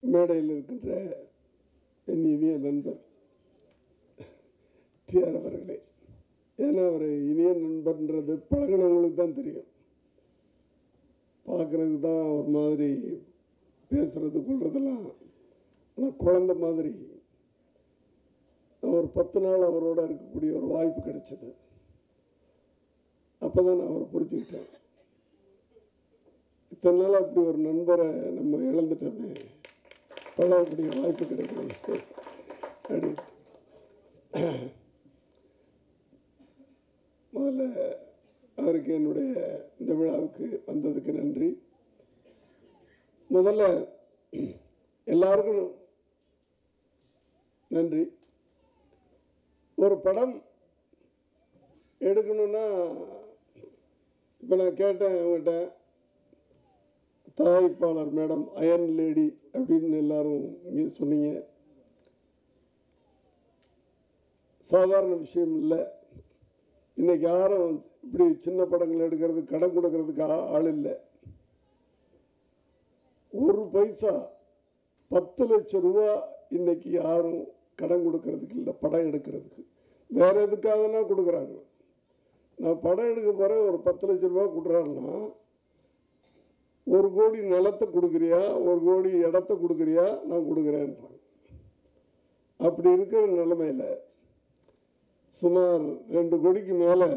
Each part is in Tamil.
மேடையில் இருக்கின்ற என் இனிய நண்பர் டிஆர் அவர்களே ஏன்னா அவர் இனிய நண்பர்ன்றது பழகினவங்களுக்கு தான் தெரியும் பார்க்குறதுக்கு தான் ஒரு மாதிரி பேசுறது கொள்றதெல்லாம் ஆனால் குழந்த மாதிரி ஒரு பத்து நாள் அவரோட இருக்கக்கூடிய ஒரு வாய்ப்பு கிடைச்சது அப்போ தான் நான் அவரை புரிஞ்சுக்கிட்டேன் இத்தனை நாள் அப்படி ஒரு நண்பரை நம்ம இழந்துட்டோமே பழகக்கூடிய வாய்ப்பு கிடைக்கிறது அப்படின்ட்டு முதல்ல அவருக்கு என்னுடைய இந்த விழாவுக்கு வந்ததுக்கு நன்றி முதல்ல எல்லாருக்கும் நன்றி ஒரு படம் எடுக்கணும்னா இப்போ நான் கேட்டேன் அவங்ககிட்ட தயாரிப்பாளர் மேடம் அயன் லேடி அப்படின்னு எல்லாரும் இங்கே சொன்னீங்க சாதாரண விஷயம் இல்லை இன்னைக்கு யாரும் இப்படி சின்ன படங்கள் எடுக்கிறது கடன் கொடுக்கறதுக்கு ஆ- ஆள் இல்லை ஒரு பைசா பத்து லட்சம் ரூபா இன்னைக்கு யாரும் கடன் கொடுக்கறதுக்கு இல்லை படம் எடுக்கிறதுக்கு வேற எதுக்காகனா கொடுக்குறாங்க நான் படம் எடுக்க போகிறேன் ஒரு பத்து லட்ச ரூபா கொடுறாருன்னா ஒரு கோடி நிலத்தை கொடுக்குறியா ஒரு கோடி இடத்த கொடுக்குறியா நான் கொடுக்குறேன்றாங்க அப்படி இருக்கிற நிலைமையில சுமார் ரெண்டு கோடிக்கு மேலே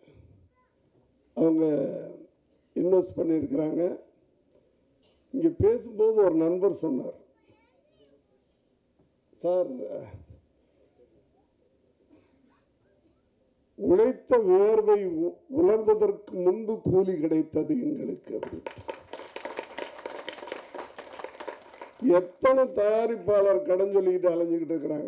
அவங்க இன்வெஸ்ட் பண்ணியிருக்கிறாங்க இங்கே பேசும்போது ஒரு நண்பர் சொன்னார் சார் உழைத்த வேர்வை உ- உலர்ந்ததற்கு முன்பு கூலி கிடைத்தது எங்களுக்கு அப்படின்னு எத்தனை தயாரிப்பாளர் கடன் சொல்லிக்கிட்டு அலைஞ்சுக்கிட்டு இருக்கிறாங்க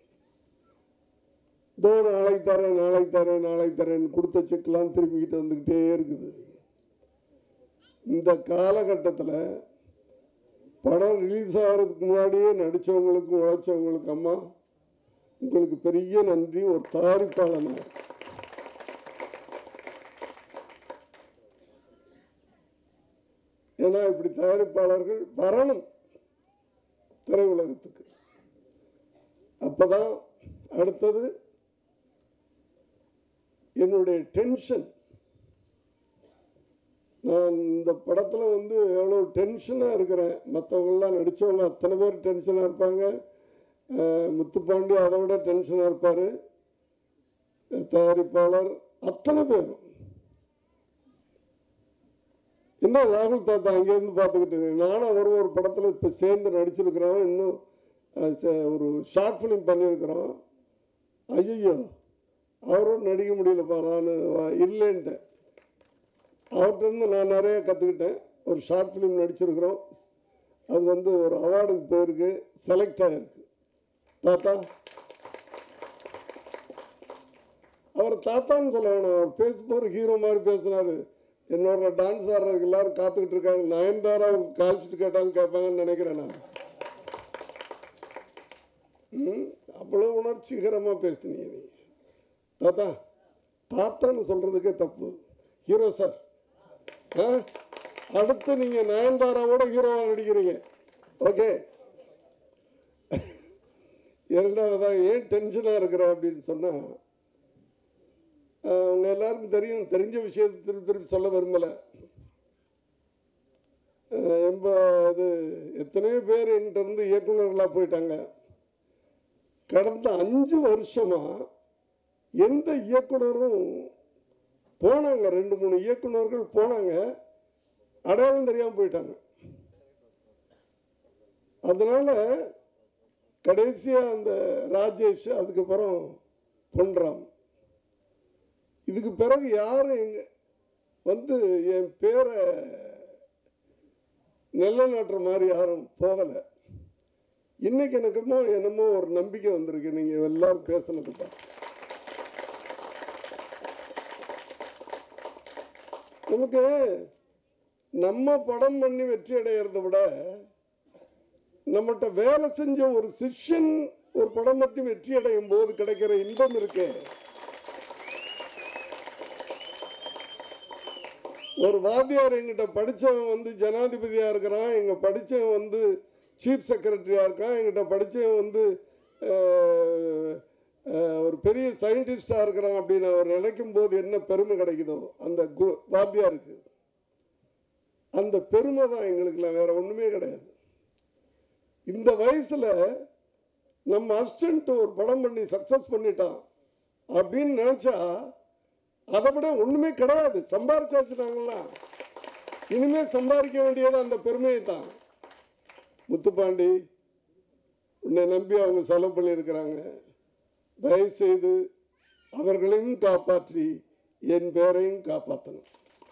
இதோ நாளை தரேன் நாளை தரேன் நாளை தரேன் கொடுத்த செக்லாம் திரும்பிக்கிட்டு வந்துக்கிட்டே இருக்குது இந்த காலகட்டத்தில் படம் ரிலீஸ் ஆகிறதுக்கு முன்னாடியே நடித்தவங்களுக்கும் உழைச்சவங்களுக்கு அம்மா உங்களுக்கு பெரிய நன்றி ஒரு தயாரிப்பாளனா ஏன்னா இப்படி தயாரிப்பாளர்கள் வரணும் திரையுலகத்துக்கு அப்பதான் அடுத்தது என்னுடைய டென்ஷன் நான் இந்த படத்தில் வந்து எவ்வளோ டென்ஷனாக இருக்கிறேன் மற்றவங்களாம் நடித்தவங்க அத்தனை பேர் டென்ஷனாக இருப்பாங்க அஹ் முத்துப்பாண்டி அதை விட டென்ஷனாக இருப்பார் தயாரிப்பாளர் அத்தனை பேரும் என்ன ராகுல் தாத்தா அங்கேருந்து பார்த்துக்கிட்டு இருக்கேன். நானும் அவர் ஒரு படத்தில் இப்போ சேர்ந்து நடிச்சிருக்கிறோம் இன்னும் அஹ், ச- ஒரு ஷார்ட் ஃபிலிம் பண்ணியிருக்கிறோம் ஐயோ அவரோட நடிக்க முடியலப்பா நான் இல்லைன்ட்டேன் அவர்கிட்ட இருந்து நான் நிறைய கற்றுக்கிட்டேன் ஒரு ஷார்ட் ஃபிலிம் நடிச்சிருக்கிறோம் அது வந்து ஒரு அவார்டுக்கு போயிருக்கு செலக்ட் ஆகிருக்கு தாத்தா அவர் தாத்தான்னு சொல்ல வேணாம் அவர் பேசும்போது ஹீரோ மாதிரி பேசினாரு என்னோட டான்ஸ் ஆடுறதுக்கு எல்லாரும் காத்துக்கிட்டு இருக்காங்க நயன்தாரா கால்ச்சிட்டு கேட்டாலும் கேட்பாங்கன்னு நினைக்கிறேன் நான் ம், அவ்வளவு உணர்ச்சிகரமாக பேசுனீங்க நீ தாத்தா தாத்தான்னு சொல்றதுக்கே தப்பு ஹீரோ சார் ஆ அடுத்து நீங்க நயன்தாராவோட ஹீரோவா நடிக்கிறீங்க ஓகே இரண்டாவதா ஏன் டென்ஷனாக இருக்கிற அப்படின்னு சொன்னா ஆஹ், அவங்க எல்லாருக்கும் தெரியும் தெரிஞ்ச விஷயத்தை திருப்பி திருப்பி சொல்ல விரும்பல ஆஹ், எம்ப அது எத்தனையோ பேர் என்கிட்ட இருந்து இயக்குனர்களாக போயிட்டாங்க கடந்த அஞ்சு வருஷமா எந்த இயக்குனரும் போனாங்க ரெண்டு மூணு இயக்குனர்கள் போனாங்க அடையாளம் தெரியாமல் போயிட்டாங்க அதனால கடைசியா அந்த ராஜேஷ் அதுக்கப்புறம் பொன்ராம் இதுக்கு பிறகு யாரும் எங்க வந்து என் பேரை நிலநாட்டுற மாதிரி யாரும் போகலை இன்னைக்கு எனக்குமோ என்னமோ ஒரு நம்பிக்கை வந்திருக்கு நீங்க எல்லாரும் பேசுனது பார்த்து நமக்கு நம்ம படம் பண்ணி வெற்றி அடையிறத விட நம்மகிட்ட வேலை செஞ்ச ஒரு சிஷ்யன் ஒரு படம் மட்டும் வெற்றி அடையும் போது கிடைக்கிற இன்பம் இருக்கே ஒரு வாத்தியார் எங்கிட்ட படிச்சவன் வந்து ஜனாதிபதியா இருக்கிறான் எங்க படிச்சவன் வந்து சீஃப் செக்ரட்டரியாக இருக்கான் என்கிட்ட படித்தவன் வந்து அஹ், அஹ், ஒரு பெரிய சயின்டிஸ்டாக இருக்கிறான் அப்படின்னு அவர் நினைக்கும் போது என்ன பெருமை கிடைக்குதோ அந்த கு வாத்தியாருக்கு அந்த பெருமை தான் எங்களுக்குலாம் வேற ஒன்றுமே கிடையாது இந்த வயசில் நம்ம அசிஸ்டன்ட் ஒரு படம் பண்ணி சக்ஸஸ் பண்ணிட்டான் அப்படின்னு நினச்சா அதை விட ஒன்றுமே கிடையாது சம்பாரிச்சாச்சு நாங்களாம் இனிமேல் சம்பாதிக்க வேண்டியது அந்த பெருமையை தான் முத்துப்பாண்டி உன்னை நம்பி அவங்க செலவு பண்ணியிருக்கிறாங்க தயவுசெய்து அவர்களையும் காப்பாற்றி என் பேரையும் காப்பாற்றணும்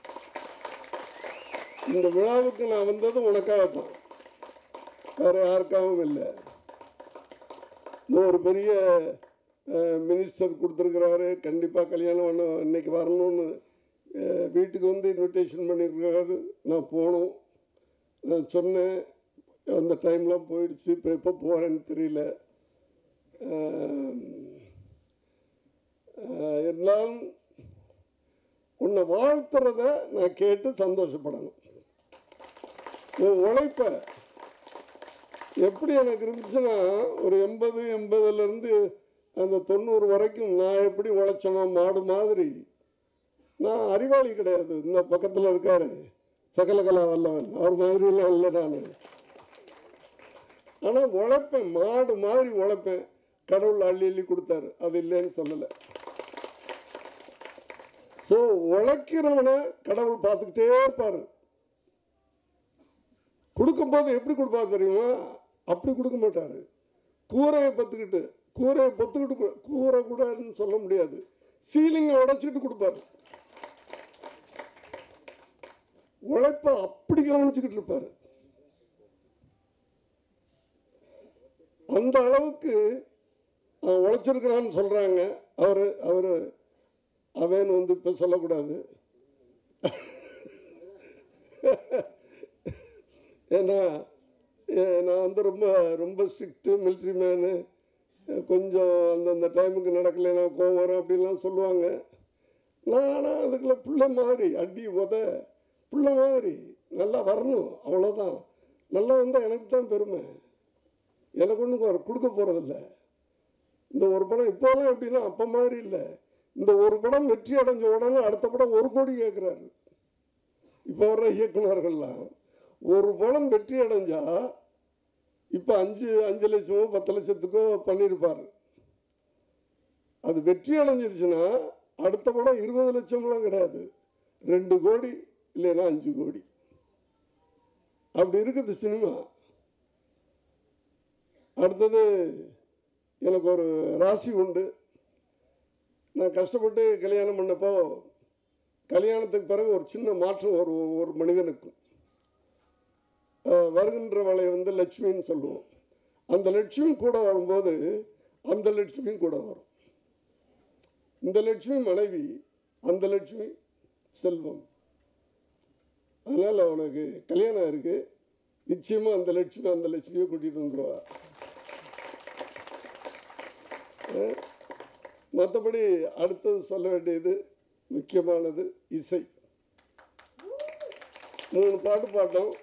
இந்த விழாவுக்கு நான் வந்தது உனக்காகத்தான் வேற யாருக்காகவும் இல்லை இன்னும் ஒரு பெரிய மினிஸ்டர் கொடுத்துருக்கிறாரு கண்டிப்பாக கல்யாணம் பண்ண இன்னைக்கு வரணும்னு அஹ், வீட்டுக்கு வந்து இன்விடேஷன் பண்ணியிருக்கிறாரு நான் போகணும் நான் சொன்னேன் அந்த டைம்லாம் போயிடுச்சு இப்போ எப்போ போகிறேன்னு தெரியல அஹ், அஹ், இருந்தாலும் உன்னை வாழ்த்துறத நான் கேட்டு சந்தோஷப்படணும் உன் உழைப்ப எப்படி எனக்கு இருந்துச்சுன்னா ஒரு எண்பது எண்பதுலேருந்து அந்த தொண்ணூறு வரைக்கும் நான் எப்படி உழைச்சனோ மாடு மாதிரி நான் அறிவாளி கிடையாது இந்த பக்கத்தில் இருக்காரு சகலகலா வல்லவன் அவர் மாதிரிலாம் இல்லை நான் ஆனால் உழைப்பேன் மாடு மாதிரி உழைப்பேன் கடவுள் அள்ளி அள்ளி கொடுத்தாரு அது இல்லைன்னு சொல்லலை ஸோ உழைக்கிறவனை கடவுள் பார்த்துக்கிட்டே இருப்பாரு கொடுக்கும்போது எப்படி கொடுப்பாரு தெரியுமா அப்படி கொடுக்க மாட்டாரு கூரையை பத்துக்கிட்டு கூரையை பொத்துக்கிட்டு கு- கூரை கூடாதுன்னு சொல்ல முடியாது சீலிங்கை உடைச்சிக்கிட்டு கொடுப்பாரு உழைப்ப அப்படி கவனிச்சுக்கிட்டு இருப்பாரு அந்த அளவுக்கு அவன் உழைச்சிருக்கிறான்னு சொல்றாங்க அவரு அவரு அவன் வந்து இப்ப சொல்லக்கூடாது ஏன்னா ஏ, நான் வந்து ரொம்ப ரொம்ப ஸ்ட்ரிக்ட்டு மிலிட்ரி மேனு கொஞ்சம் அந்தந்த டைமுக்கு நடக்கலைன்னா கோவம் வரும் அப்படின்லாம் சொல்லுவாங்க நான் ஆனால் அதுக்குள்ள புள்ள மாதிரி அடி உத புள்ள மாதிரி நல்லா வரணும் அவ்வளோதான் நல்லா வந்தால் எனக்கு தான் பெருமை எனக்கு ஒன்றும் கொடுக்க போகிறதில்ல இந்த ஒரு படம் இப்போலாம் எப்படின்னா அப்போ மாதிரி இல்லை இந்த ஒரு படம் வெற்றி அடைஞ்ச உடனே அடுத்த படம் ஒரு கோடி கேட்குறாரு இப்போ வர்ற இயக்குனர்கள்லாம் ஒரு படம் வெற்றி அடைஞ்சா இப்போ அஞ்சு அஞ்சு லட்சமோ பத்து லட்சத்துக்கோ பண்ணியிருப்பார் அது வெற்றி அடைஞ்சிருச்சுன்னா அடுத்த படம் இருபது லட்சம்லாம் கிடையாது ரெண்டு கோடி இல்லைன்னா அஞ்சு கோடி அப்படி இருக்குது சினிமா அடுத்தது எனக்கு ஒரு ராசி உண்டு நான் கஷ்டப்பட்டு கல்யாணம் பண்ணப்போ கல்யாணத்துக்கு பிறகு ஒரு சின்ன மாற்றம் ஒரு ஒரு மனிதனுக்கு அஹ், வருகின்ற வலை வந்து லட்சுமின்னு சொல்லுவோம் அந்த லட்சுமி கூட வரும்போது அந்த லட்சுமியும் கூட வரும் இந்த லட்சுமி மனைவி அந்த லட்சுமி செல்வம் அதனால உனக்கு கல்யாணம் இருக்கு நிச்சயமா அந்த லட்சுமி அந்த லட்சுமியை கூட்டிட்டு வந்துருவா அஹ், மற்றபடி அடுத்தது சொல்ல வேண்டியது முக்கியமானது இசை மூணு பாட்டு பாட்டோம்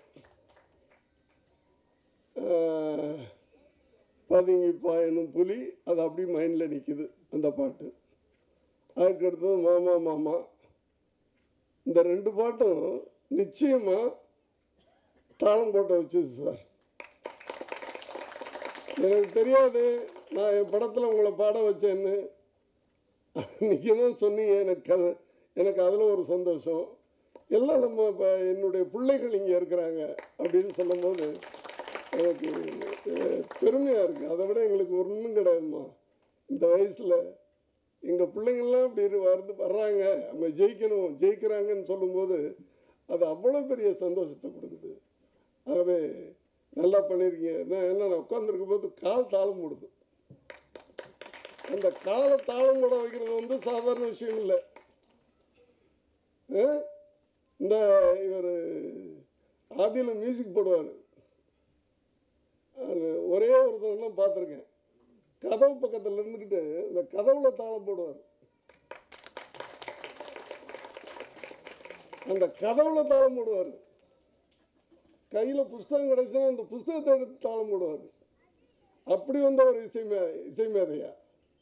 ஆஹ், பதுங்கி பாயனும் புலி அது அப்படியே மைண்டில் நிற்கிது அந்த பாட்டு அதுக்கு அடுத்தது மாமா மாமா இந்த ரெண்டு பாட்டும் நிச்சயமாக தாளம் போட்ட வச்சு சார் எனக்கு தெரியாது நான் என் படத்தில் உங்களை பாட வச்சேன்னு அன்றைக்கி தான் சொன்னீங்க எனக்கு அது எனக்கு அதில் ஒரு சந்தோஷம் எல்லாம் நம்ம இப்போ என்னுடைய பிள்ளைகள் இங்கே இருக்கிறாங்க அப்படின்னு சொல்லும்போது எனக்கு பெருமையாக இருக்குது அதை விட எங்களுக்கு ஒன்றும் கிடையாதும்மா இந்த வயசில் எங்கள் பிள்ளைங்கள்லாம் இப்படி இரு- வருது வர்றாங்க அவங்க ஜெயிக்கணும் ஜெயிக்கிறாங்கன்னு சொல்லும்போது அது அவ்வளோ பெரிய சந்தோஷத்தை கொடுக்குது ஆகவே நல்லா பண்ணியிருக்கீங்க நான் என்ன நான் உட்காந்துருக்கும் போது கால் தாளம் போடுது அந்த காலை தாளம் போட வைக்கிறது வந்து சாதாரண விஷயம் இல்லை ஆ? இந்த இவர் ஆதியில் மியூசிக் போடுவார் ஒரே ஒருத்தவங்கலாம் பார்த்துருக்கேன் கதவு பக்கத்தில் இருந்துக்கிட்டு இந்த கதவுல தாளம் போடுவார் அந்த கதவுல தாளம் போடுவார் கையில் புஸ்தகம் கிடைச்சுன்னா அந்த புஸ்தகத்தை எடுத்து தாளம் போடுவார் அப்படி வந்த ஒரு இசை மே இசை மேதையா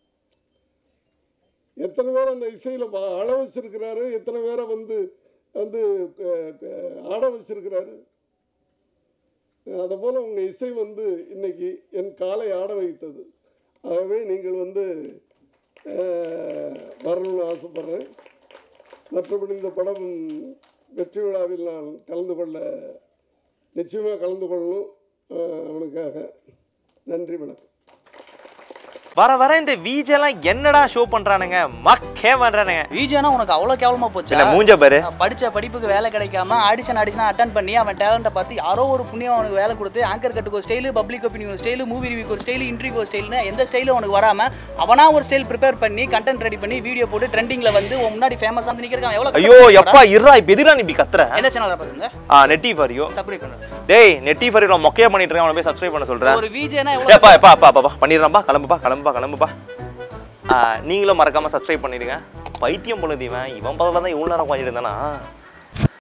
எத்தனை பேர் அந்த இசையில் அழ வச்சிருக்கிறாரு எத்தனை பேரை வந்து வந்து க- க- ஆட வச்சிருக்கிறாரு அதை போல் உங்கள் இசை வந்து இன்னைக்கு என் காலை ஆட வைத்தது ஆகவே நீங்கள் வந்து அஹ், வரணும்னு ஆசைப்பட்றேன் மற்றபடி இந்த படம் வெற்றி விழாவில் நான் கலந்து கொள்ள நிச்சயமாக கலந்து கொள்ளணும் அஹ், அவனுக்காக நன்றி வணக்கம் வர வர இந்த விஜெல்லாம் என்னடா ஷோ பண்றானுங்க மக்கே பண்றானுங்க விஜயனா உனக்கு அவ்வளோ கேவலமா போச்சா இல்ல மூஞ்ச பாரு நான் படிச்ச படிப்புக்கு வேலை கிடைக்காம ஆடிஷன் ஆடிஷன் அட்டன் பண்ணி அவன் டேலண்ட்டை பார்த்து யாரோ ஒரு புண்ணியம் அவனுக்கு வேலை கொடுத்து ஆங்கர் கட்டுக்கு ஒரு ஸ்டைலு பப்ளிக் ஒப்பீனியன் ஒரு ஸ்டைலு மூவி ரிவியூக்கு ஒரு ஸ்டைலு இன்டர்வியூ ஒரு ஸ்டைல்னு எந்த ஸ்டைலும் அவனுக்கு வராம அவனா ஒரு ஸ்டைல் ப்ரிப்பேர் பண்ணி கண்டென்ட் ரெடி பண்ணி வீடியோ போட்டு ட்ரெண்டிங்ல வந்து உன் முன்னாடி ஃபேமஸ் வந்து நிக்கிறக்கான் எவ்வளோ ஐயோ எப்பா இருடா இப்ப எதிரா நீ இப்படி கத்துற எந்த சேனல் பாருங்க ஆ நெட்டி ஃபாரியோ சப்ஸ்கிரைப் பண்ணுங்க டேய் நெட்டி ஃபாரியோ மொக்கையா பண்ணிட்டு இருக்கேன் அவனை போய் சப்ஸ்கிரைப் பண்ண சொல்றேன் ஒரு விஜயனா எவ்வளோ ஏப்பா எப்பா அப்பா அப்பா பண்ணிடுறான்பா கிளம்புப்பா கிளம்புப்பா கிளம்புப்பா ஆ, நீங்களும் மறக்காம சப்ஸ்கிரைப் பண்ணிடுங்க பைத்தியம் பண்ணுது இவன் இவன் பதிலாக தான் இவ்வளோ நேரம் உட்காந்துட்டு இருந்தானா